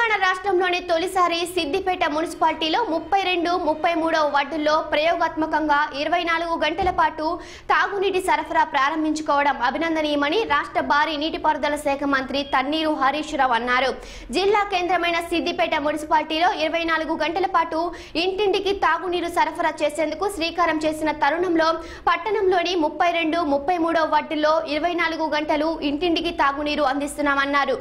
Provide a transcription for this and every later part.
తెలంగాణ రాష్ట్రంలోని తొలిసారి సిద్దిపేట మున్సిపాలిటీలో ముప్పై రెండు ముప్పై మూడవ వార్డుల్లో ప్రయోగాత్మకంగా ఇరవై నాలుగు గంటల పాటు తాగునీటి సరఫరా ప్రారంభించుకోవడం అభినందనీయమని రాష్ట్ర భారీ నీటిపారుదల శాఖ మంత్రి తన్నీరు హరీష్ రావు అన్నారు జిల్లా కేంద్రమైన సిద్దిపేట మున్సిపాలిటీలో ఇరవై నాలుగు గంటల పాటు ఇంటింటికి తాగునీరు సరఫరా చేసేందుకు శ్రీకారం చేసిన తరుణంలో పట్టణంలోని ముప్పై రెండు ముప్పై మూడవ వార్డుల్లో ఇరవై నాలుగు గంటలు ఇంటింటికి తాగునీరు అందిస్తున్నామన్నారు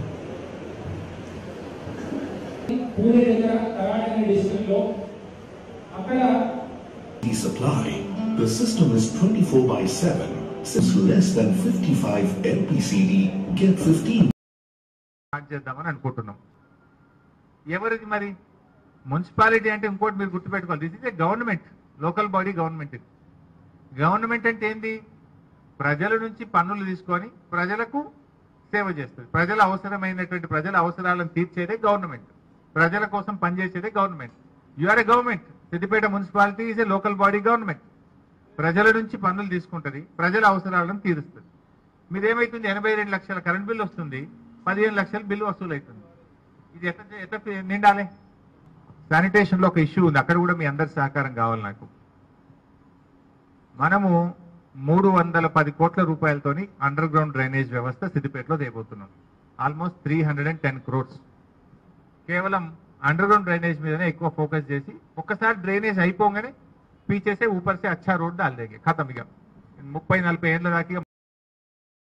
పూణే దగ్గర కరాటని డిస్ట్రిక్ట్ లో అక్కడ The supply. The system is 24 by 7. Since less than 55 LPCD, get 15 start చేద్దామని అనుకుంటున్నాం ఎవరిది మరి మున్సిపాలిటీ అంటే ఇంకోటి మీరు గుర్తుపెట్టుకోవాలి this is a government local body government ఇది గవర్నమెంట్ అంటే ఏంది ప్రజల నుంచి పన్నులు తీసుకొని ప్రజలకు సేవ చేస్తుంది ప్రజల అవసరమైనటువంటి ప్రజల అవసరాలను తీర్చేదే గవర్నమెంట్ ప్రజల కోసం పనిచేసేదే government you are a government Siddipet municipality is a local body government ప్రజల నుంచి పన్నులు తీసుకుంటుంది ప్రజల అవసరాలను తీరుస్తుంది మీదేమైతుంది ఎనభై రెండు లక్షల కరెంట్ బిల్ వస్తుంది పదిహేను లక్షల బిల్లు వసూలు అవుతుంది ఇది ఎట్లా ఎట్లా నిండాలి శానిటేషన్ లో ఒక ఇష్యూ ఉంది అక్కడ కూడా మీ అందరి సహకారం కావాలి నాకు మనము మూడు వందల పది కోట్ల రూపాయలతోని అండర్ గ్రౌండ్ డ్రైనేజ్ వ్యవస్థ సిద్దిపేటలో తేబోతున్నాం almost three hundred and ten crores కేవలం అండర్ గ్రౌండ్ డ్రైనేజ్ మీదనే ఎక్కువ ఫోకస్ చేసి ఒక్కసారి డ్రైనేజ్ అయిపోగానే పీచేసే ఊపర్సే అచ్చా రోడ్ డాల్ దేగే ఖతం ఇక ముప్పై నలభై ఏళ్ళ దాకా ఇక